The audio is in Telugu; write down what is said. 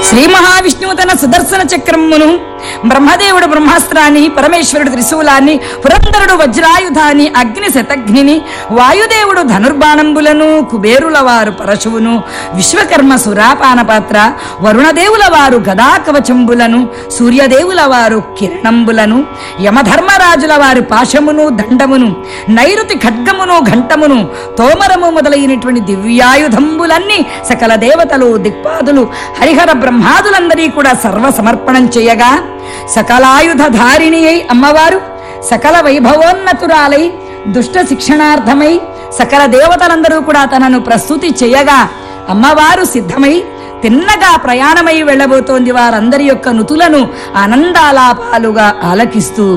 శ్రీ మహావిష్ణువు తన సుదర్శన చక్రమును బ్రహ్మదేవుడు బ్రహ్మాస్త్రాన్ని పరమేశ్వరుడు త్రిశూలాన్ని పురంధరుడు వజ్రాయుధాన్ని అగ్ని శతఘ్నిని వాయుదేవుడు ధనుర్బాణంబులను కుబేరుల వారు పరశువును విశ్వకర్మ సురాపాన పాత్ర వరుణదేవుల వారు గదా కవచంబులను సూర్యదేవుల వారు కిరణంబులను యమధర్మరాజుల వారి పాశమును దండమును నైరుతి ఖడ్గమును ఘంటమును తోమరము మొదలైనటువంటి దివ్యాయుధంబులన్నీ సకల దేవతలు దిక్పాదులు హరిహర బ్రహ్మాదులందరీ కూడా సర్వ సమర్పణం చేయగా సకలాయుధ ధారిణి అయి అమ్మవారు సకల వైభవోన్నతురాలై దుష్ట శిక్షణార్థమై సకల దేవతలందరూ కూడా తనను ప్రస్తుతి చేయగా అమ్మవారు సిద్ధమై తిన్నగా ప్రయాణమై వెళ్ళబోతోంది వారందరి యొక్క నుతులను ఆనందాలాపాలుగా ఆలకిస్తూ